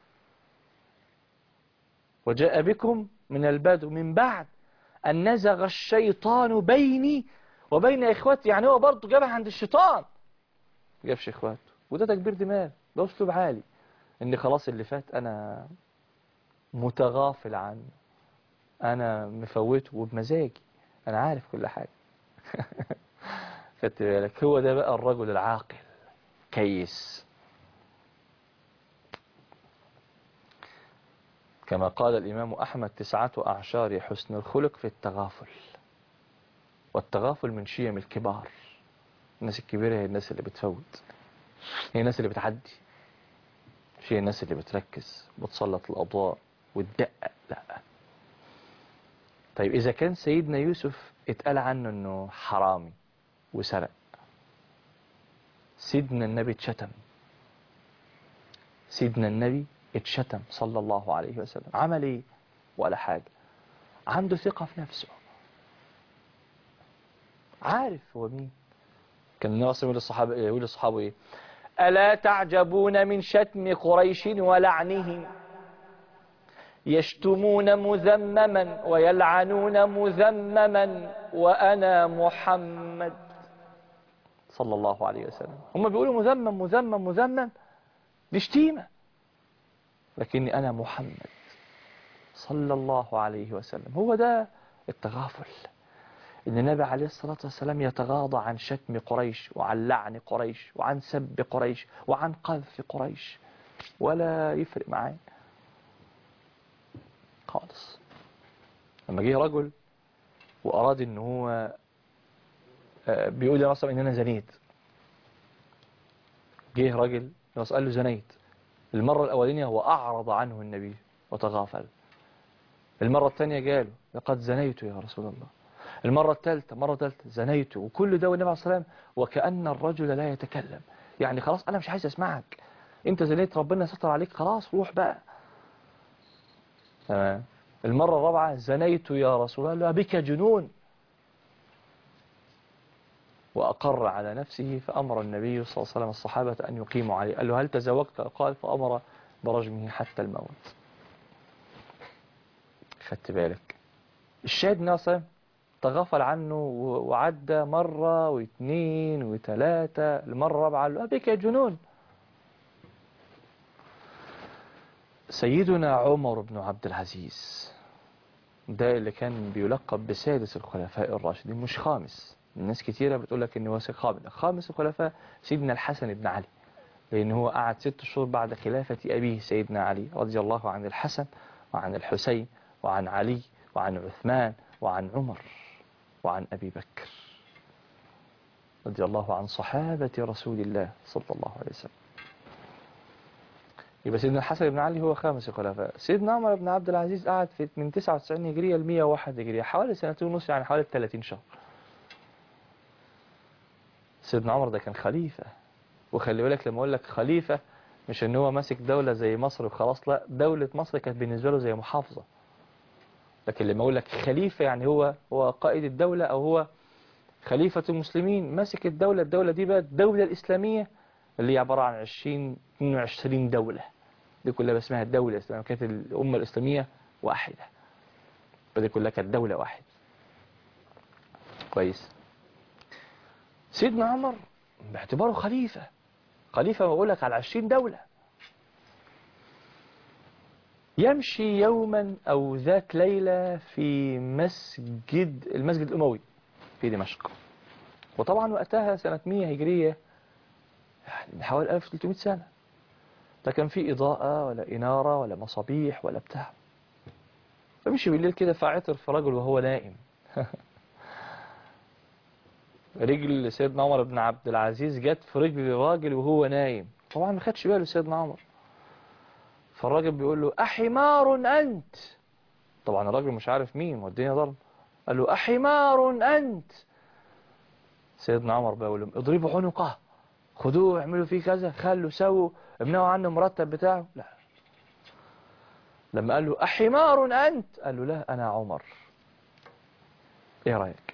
وجاء بكم من البدو من بعد أن نزغ الشيطان بيني وبين إخواتي يعني هو برضه جابها عند الشيطان جابش إخواته وده تكبير دماغ ده أسلوب عالي إن خلاص اللي فات أنا متغافل عنه أنا مفوته وبمزاجي أنا عارف كل حاجة خدت بالك هو ده بقى الرجل العاقل كيس كما قال الإمام أحمد تسعة أعشار حسن الخلق في التغافل والتغافل من شيم الكبار الناس الكبيرة هي الناس اللي بتفوت هي الناس اللي بتعدي مش هي الناس اللي بتركز وتسلط الأضواء وتدقق لا طيب إذا كان سيدنا يوسف اتقال عنه أنه حرامي وسرق سيدنا النبي اتشتم سيدنا النبي اتشتم صلى الله عليه وسلم عمل ايه ولا حاجة عنده ثقة في نفسه عارف هو مين كان النبي صلى الله عليه وسلم يقول للصحابة ايه ألا تعجبون من شتم قريش ولعنهم يشتمون مذمما ويلعنون مذمما وأنا محمد صلى الله عليه وسلم هم بيقولوا مذمم مذمم مذمم دي شتيمة لكني أنا محمد صلى الله عليه وسلم هو ده التغافل إن النبي عليه الصلاة والسلام يتغاضى عن شتم قريش وعن لعن قريش وعن سب قريش وعن قذف قريش ولا يفرق معاه خالص لما جه رجل وأراد إن هو بيقول يا رسول إن أنا زنيت جه راجل قال له زنيت المرة الأولانية هو أعرض عنه النبي وتغافل المرة الثانية قاله لقد زنيت يا رسول الله المرة الثالثة مرة ثالثة زنيت وكل ده والنبي عليه الصلاة والسلام وكأن الرجل لا يتكلم يعني خلاص أنا مش عايز أسمعك أنت زنيت ربنا ستر عليك خلاص روح بقى تمام المرة الرابعة زنيت يا رسول الله بك جنون وأقر على نفسه فأمر النبي صلى الله عليه وسلم الصحابة أن يقيموا عليه قال له هل تزوجت قال فأمر برجمه حتى الموت خدت بالك الشاهد ناصر تغفل عنه وعدى مرة واثنين وثلاثة المرة الرابعة قال له أبيك يا جنون سيدنا عمر بن عبد العزيز ده اللي كان بيلقب بسادس الخلفاء الراشدين مش خامس الناس كتيرة بتقول لك انه هو خامس خامس الخلفاء سيدنا الحسن بن علي لان هو قعد ست شهور بعد خلافة ابيه سيدنا علي رضي الله عن الحسن وعن الحسين وعن علي وعن عثمان وعن عمر وعن ابي بكر رضي الله عن صحابة رسول الله صلى الله عليه وسلم يبقى سيدنا الحسن بن علي هو خامس الخلفاء سيدنا عمر بن عبد العزيز قعد في من 99 هجرية ل 101 هجرية حوالي سنتين ونص يعني حوالي 30 شهر سيدنا عمر ده كان خليفة وخلي بالك لما اقول لك خليفة مش ان هو ماسك دولة زي مصر وخلاص لا دولة مصر كانت بالنسبة له زي محافظة لكن لما اقول لك خليفة يعني هو هو قائد الدولة او هو خليفة المسلمين ماسك الدولة الدولة دي بقى الدولة الإسلامية اللي هي عبارة عن 20 22 دولة دي كلها اسمها الدولة الإسلامية كانت الأمة الإسلامية واحدة فدي كلها كانت دولة واحدة كويس سيدنا عمر باعتباره خليفة خليفة بقول لك على 20 دولة يمشي يوما أو ذات ليلة في مسجد المسجد الأموي في دمشق وطبعا وقتها سنة 100 هجرية يعني حوالي 1300 سنة لا كان في إضاءة ولا إنارة ولا مصابيح ولا بتاع فمشي بالليل كده فعثر في رجل وهو نائم رجل سيدنا عمر بن عبد العزيز جت في رجل الراجل وهو نايم طبعا ما خدش باله سيدنا عمر فالراجل بيقول له أحمار أنت طبعا الراجل مش عارف مين والدنيا ضرب قال له أحمار أنت سيدنا عمر بيقول لهم اضربوا عنقه خدوه اعملوا فيه كذا خلوا سووا امنعوا عنه المرتب بتاعه لا لما قال له أحمار أنت قال له لا أنا عمر ايه رأيك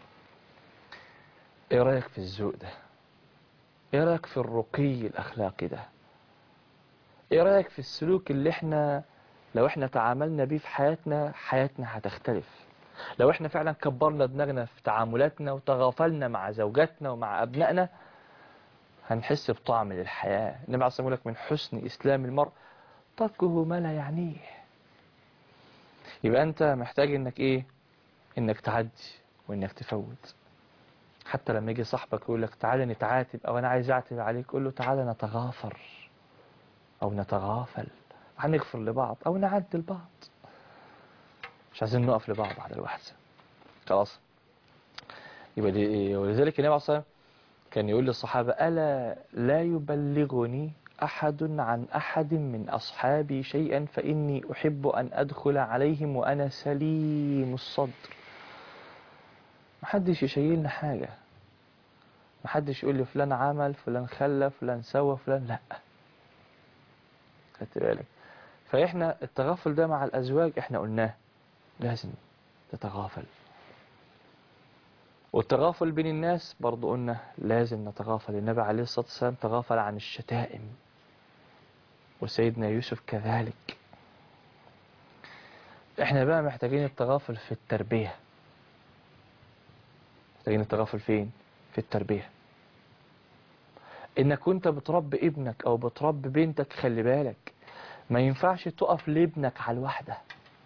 ايه رأيك في الذوق ده ايه رأيك في الرقي الأخلاقي ده ايه رأيك في السلوك اللي احنا لو احنا تعاملنا بيه في حياتنا حياتنا هتختلف لو احنا فعلا كبرنا دماغنا في تعاملاتنا وتغافلنا مع زوجاتنا ومع أبنائنا هنحس بطعم للحياة النبي عليه الصلاة والسلام من حسن إسلام المرء تركه ما لا يعنيه يبقى أنت محتاج إنك إيه إنك تعدي وإنك تفوت حتى لما يجي صاحبك يقول لك تعالى نتعاتب أو أنا عايز أعتب عليك قول له تعالى نتغافر أو نتغافل هنغفر لبعض أو نعدي لبعض مش عايزين نقف لبعض على الوحدة خلاص يبقى دي ولذلك النبي عليه الصلاة والسلام كان يقول للصحابة ألا لا يبلغني أحد عن أحد من أصحابي شيئا فإني أحب أن أدخل عليهم وأنا سليم الصدر محدش يشيلنا حاجة محدش يقول لي فلان عمل فلان خلى فلان سوى فلان لا خدت بالك فإحنا التغافل ده مع الأزواج إحنا قلناه لازم تتغافل والتغافل بين الناس برضو قلنا لازم نتغافل النبي عليه الصلاة والسلام تغافل عن الشتائم وسيدنا يوسف كذلك احنا بقى محتاجين التغافل في التربية محتاجين التغافل فين في التربية انك كنت بتربي ابنك او بتربي بنتك خلي بالك ما ينفعش تقف لابنك على الواحدة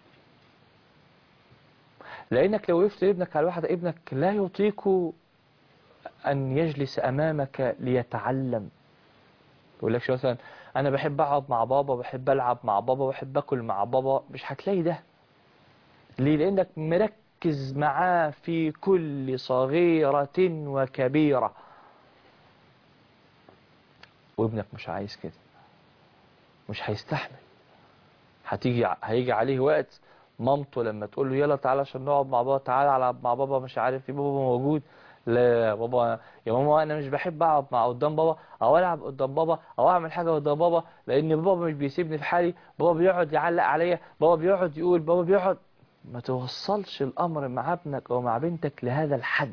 لانك لو وقفت لابنك على الواحدة ابنك لا يطيق ان يجلس امامك ليتعلم يقول لك مثلا انا بحب اقعد مع بابا بحب العب مع بابا بحب اكل مع بابا مش هتلاقي ده ليه لانك مركز معاه في كل صغيرة وكبيرة وابنك مش عايز كده مش هيستحمل هتيجي هيجي عليه وقت مامته لما تقول له يلا تعالى عشان نقعد مع بابا تعالى العب مع بابا مش عارف ايه بابا موجود لا يا بابا يا ماما انا مش بحب اقعد مع قدام بابا او العب قدام بابا او اعمل حاجه قدام بابا لان بابا مش بيسيبني في حالي بابا بيقعد يعلق عليا بابا بيقعد يقول بابا بيقعد ما توصلش الامر مع ابنك او مع بنتك لهذا الحد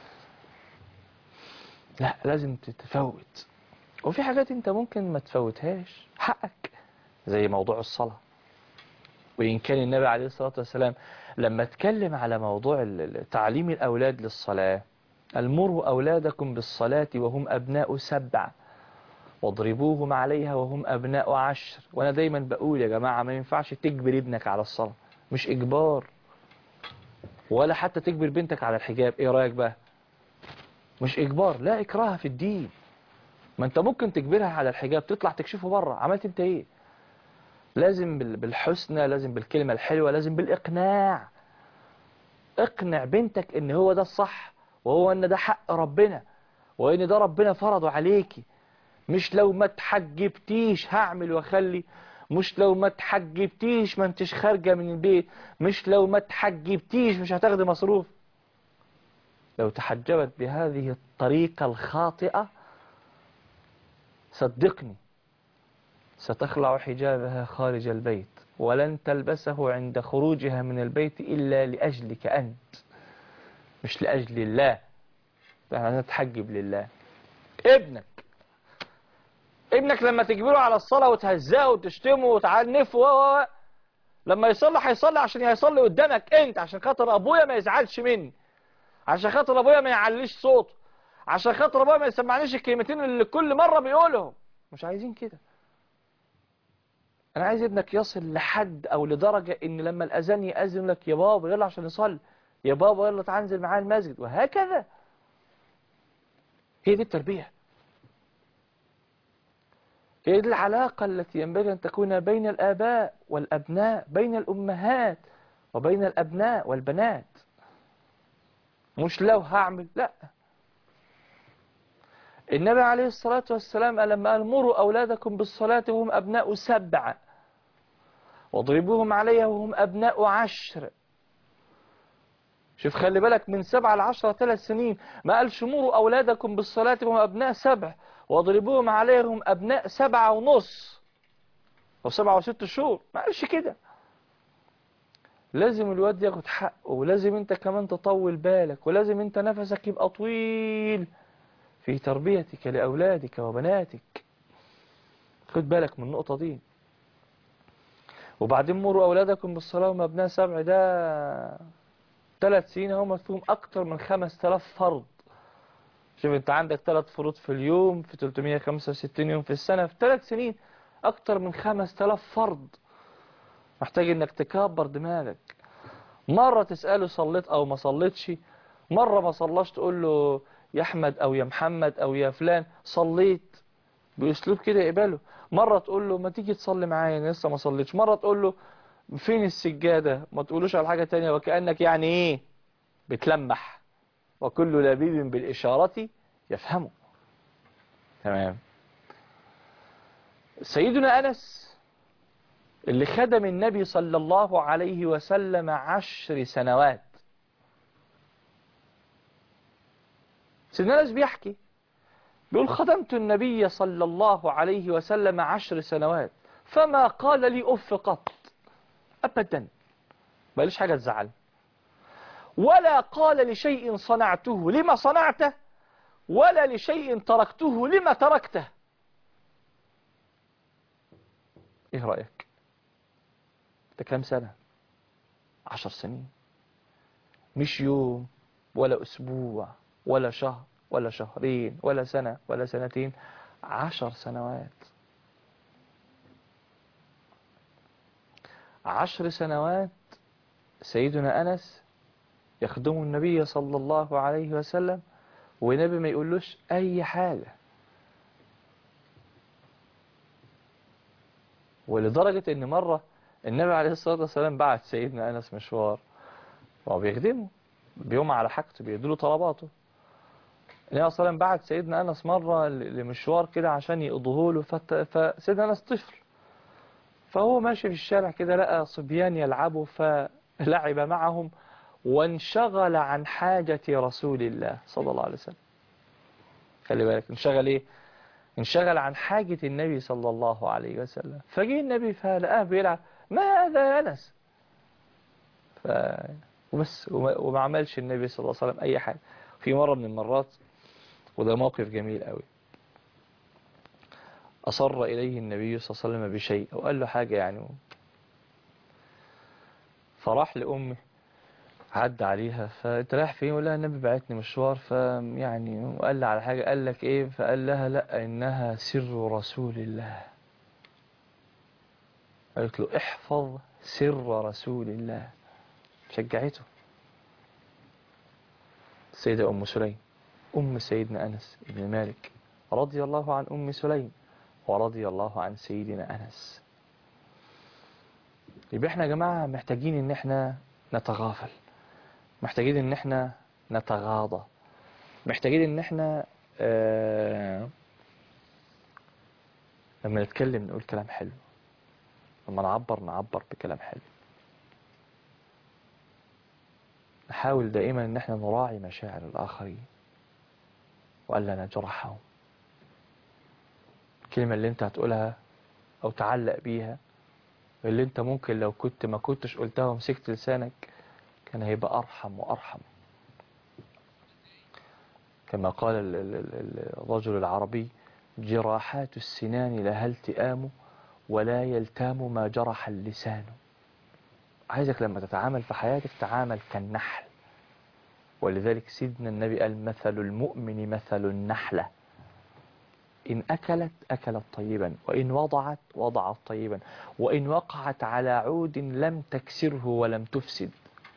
لا لازم تتفوت وفي حاجات انت ممكن ما تفوتهاش حقك زي موضوع الصلاه وإن كان النبي عليه الصلاة والسلام لما اتكلم على موضوع تعليم الأولاد للصلاة المروا أولادكم بالصلاة وهم أبناء سبع واضربوهم عليها وهم أبناء عشر وأنا دايما بقول يا جماعة ما ينفعش تجبر ابنك على الصلاة مش إجبار ولا حتى تجبر بنتك على الحجاب إيه رأيك بقى مش إجبار لا إكراه في الدين ما أنت ممكن تجبرها على الحجاب تطلع تكشفه بره عملت أنت إيه لازم بالحسنى لازم بالكلمة الحلوة لازم بالإقناع اقنع بنتك ان هو ده الصح وهو ان ده حق ربنا وان ده ربنا فرضه عليكي مش لو ما تحجبتيش هعمل واخلي مش لو ما تحجبتيش ما انتش خارجة من البيت مش لو ما تحجبتيش مش هتاخدي مصروف لو تحجبت بهذه الطريقة الخاطئة صدقني ستخلع حجابها خارج البيت ولن تلبسه عند خروجها من البيت إلا لأجلك أنت مش لأجل الله أنا تحجب لله ابنك ابنك لما تجبره على الصلاة وتهزاه وتشتمه وتعنفه و لما يصلي هيصلي عشان هيصلي قدامك انت عشان خاطر ابويا ما يزعلش مني عشان خاطر ابويا ما يعليش صوته عشان خاطر ابويا ما يسمعنيش الكلمتين اللي كل مرة بيقولهم مش عايزين كده انا عايز ابنك يصل لحد او لدرجة ان لما الاذان يأذن لك يا بابا يلا عشان نصلي يا بابا يلا تنزل معايا المسجد وهكذا هي دي التربية هي دي العلاقة التي ينبغي أن تكون بين الآباء والأبناء بين الأمهات وبين الأبناء والبنات مش لو هعمل لا النبي عليه الصلاة والسلام قال لما قال مروا أولادكم بالصلاة وهم أبناء سبع واضربوهم عليها وهم أبناء عشر شوف خلي بالك من سبعة لعشرة ثلاث سنين ما قالش مروا أولادكم بالصلاة وهم أبناء سبع واضربوهم عليهم أبناء سبعة ونص أو سبعة وست شهور ما قالش كده لازم الواد ياخد حقه ولازم انت كمان تطول بالك ولازم انت نفسك يبقى طويل في تربيتك لأولادك وبناتك خد بالك من النقطة دي وبعدين مروا أولادكم بالصلاة وما أبناء سبع ده ثلاث سنين هم فيهم أكتر من خمس تلاف فرض شوف انت عندك ثلاث فروض في اليوم في 365 يوم في السنة في ثلاث سنين أكتر من خمس تلاف فرض محتاج انك تكبر دماغك مرة تسأله صليت او ما صليتش مرة ما صلاش تقول له يا احمد او يا محمد او يا فلان صليت باسلوب كده يقبله مرة تقول له ما تيجي تصلي معايا انا لسه ما صليتش مرة تقول له فين السجادة ما تقولوش على حاجة تانية وكأنك يعني ايه بتلمح وكل لبيب بالإشارة يفهمه تمام سيدنا أنس اللي خدم النبي صلى الله عليه وسلم عشر سنوات سيدنا أنس بيحكي بيقول خدمت النبي صلى الله عليه وسلم عشر سنوات فما قال لي أف قط أبدا ما ليش حاجة تزعل ولا قال لشيء صنعته لما صنعته ولا لشيء تركته لما تركته ايه رأيك ده كام سنة عشر سنين مش يوم ولا أسبوع ولا شهر ولا شهرين ولا سنة ولا سنتين عشر سنوات عشر سنوات سيدنا أنس يخدم النبي صلى الله عليه وسلم والنبي ما يقولوش أي حاجة ولدرجة ان مرة النبي عليه الصلاة والسلام بعت سيدنا أنس مشوار وهو بيخدمه بيوم على حاجته بيديله طلباته النبي عليه الصلاة والسلام بعت سيدنا أنس مرة لمشوار كده عشان يقضوه له فت... فسيدنا أنس طفل فهو ماشي في الشارع كده لقى صبيان يلعبوا فلعب معهم وانشغل عن حاجة رسول الله صلى الله عليه وسلم خلي بالك انشغل ايه انشغل عن حاجة النبي صلى الله عليه وسلم فجي النبي فلقاه بيلعب ما هذا يا أنس ف... وبس وما, وما عملش النبي صلى الله عليه وسلم أي حاجة في مرة من المرات وده موقف جميل قوي أصر إليه النبي صلى الله عليه وسلم بشيء أو قال له حاجة يعني فراح لأمه عدى عليها فانت رايح فين يقول لها النبي بعتني مشوار فيعني وقال لي على حاجة قال لك ايه فقال لها لا انها سر رسول الله قالت له احفظ سر رسول الله شجعته السيدة ام سليم ام سيدنا انس بن مالك رضي الله عن ام سليم ورضي الله عن سيدنا انس يبقى احنا يا جماعة محتاجين ان احنا نتغافل محتاجين ان احنا نتغاضى محتاجين ان احنا آه لما نتكلم نقول كلام حلو لما نعبر نعبر بكلام حلو نحاول دائما ان احنا نراعي مشاعر الاخرين والا نجرحهم الكلمة اللي انت هتقولها او تعلق بيها اللي انت ممكن لو كنت ما كنتش قلتها ومسكت لسانك كان هيبقى أرحم وأرحم كما قال الرجل العربي جراحات السنان لها التئام ولا يلتام ما جرح اللسان عايزك لما تتعامل في حياتك تعامل كالنحل ولذلك سيدنا النبي قال مثل المؤمن مثل النحلة إن أكلت أكلت طيبا وإن وضعت وضعت طيبا وإن وقعت على عود لم تكسره ولم تفسد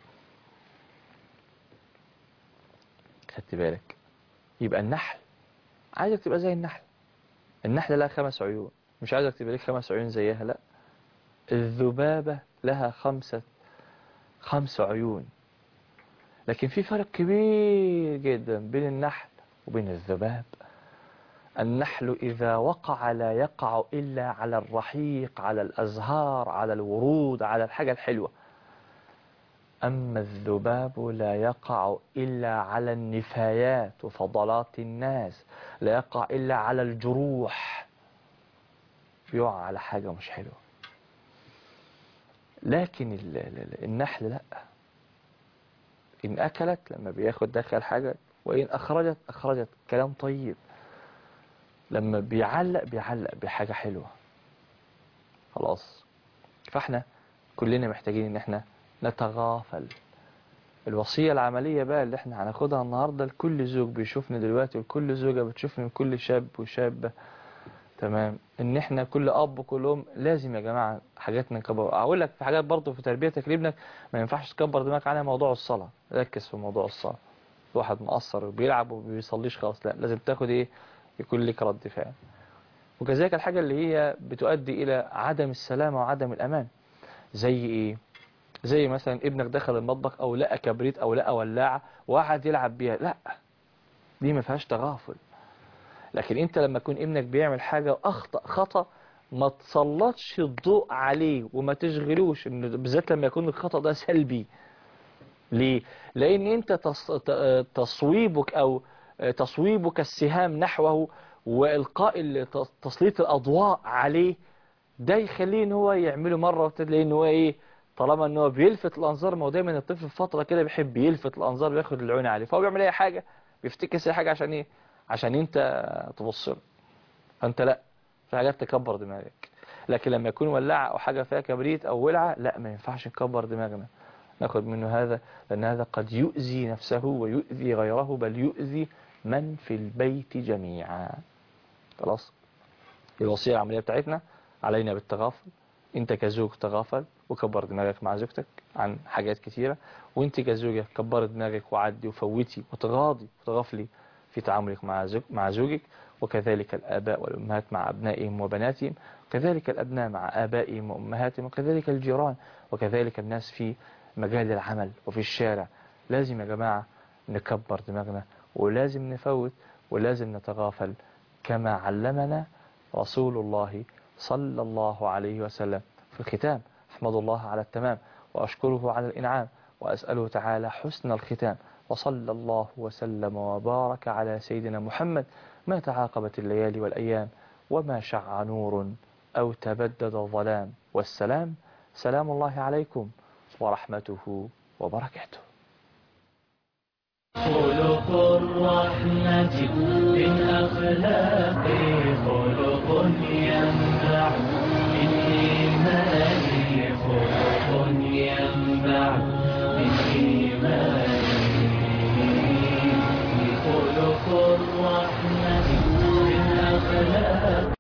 خدت بالك يبقى النحل عايزك تبقى زي النحل النحل لها خمس عيون مش عايزك تبقى لك خمس عيون زيها لا الذبابة لها خمسة خمس عيون لكن في فرق كبير جدا بين النحل وبين الذباب النحل إذا وقع لا يقع إلا على الرحيق على الأزهار على الورود على الحاجة الحلوة أما الذباب لا يقع إلا على النفايات وفضلات الناس لا يقع إلا على الجروح يقع على حاجة مش حلوة لكن ال- ال- النحل لا إن أكلت لما بياخد دخل حاجة وإن أخرجت أخرجت كلام طيب لما بيعلق بيعلق بحاجة حلوة خلاص فاحنا كلنا محتاجين ان احنا نتغافل الوصية العملية بقى اللي احنا هناخدها النهاردة لكل زوج بيشوفني دلوقتي وكل زوجة بتشوفني وكل شاب وشابة تمام ان احنا كل اب وكل ام لازم يا جماعة حاجات نكبر اقول لك في حاجات برضه في تربيتك لابنك ما ينفعش تكبر دماغك على موضوع الصلاة ركز في موضوع الصلاة واحد مقصر وبيلعب وما بيصليش خالص لا لازم تاخد ايه يكون لك رد فعل وكذلك الحاجة اللي هي بتؤدي إلى عدم السلامة وعدم الأمان زي إيه؟ زي مثلا ابنك دخل المطبخ أو لقى كبريت أو لقى ولاعة وقعد يلعب بيها لا دي ما فيهاش تغافل لكن أنت لما يكون ابنك بيعمل حاجة وأخطأ خطأ ما تسلطش الضوء عليه وما تشغلوش إن بالذات لما يكون الخطأ ده سلبي ليه؟ لأن أنت تص... ت- تصويبك أو تصويبك السهام نحوه وإلقاء ال- تسليط الأضواء عليه ده يخليه ان هو يعمله مرة وتلاقيه ان هو ايه طالما ان هو بيلفت الانظار ما هو دايما الطفل في فترة كده بيحب يلفت الانظار بياخد العين عليه فهو بيعمل اي حاجة بيفتكس اي حاجة عشان ايه عشان انت تبص له فانت لا في حاجات تكبر دماغك لكن لما يكون ولاعة او حاجة فيها كبريت او ولعة لا ما ينفعش نكبر دماغنا ناخد منه هذا لان هذا قد يؤذي نفسه ويؤذي غيره بل يؤذي من في البيت جميعا خلاص الوصية العملية بتاعتنا علينا بالتغافل انت كزوج تغافل وكبر دماغك مع زوجتك عن حاجات كتيرة وانت كزوجة كبر دماغك وعدي وفوتي وتغاضي وتغافلي في تعاملك مع زوج مع زوجك وكذلك الآباء والأمهات مع أبنائهم وبناتهم وكذلك الأبناء مع آبائهم وأمهاتهم وكذلك الجيران وكذلك الناس في مجال العمل وفي الشارع لازم يا جماعة نكبر دماغنا ولازم نفوت ولازم نتغافل كما علمنا رسول الله صلى الله عليه وسلم في الختام أحمد الله على التمام وأشكره على الإنعام وأسأله تعالى حسن الختام وصلى الله وسلم وبارك على سيدنا محمد ما تعاقبت الليالي والأيام وما شع نور أو تبدد الظلام والسلام سلام الله عليكم ورحمته وبركاته خلق الرحمة من أخلاقي خلق ينبع من إيماني خلق ينبع من إيماني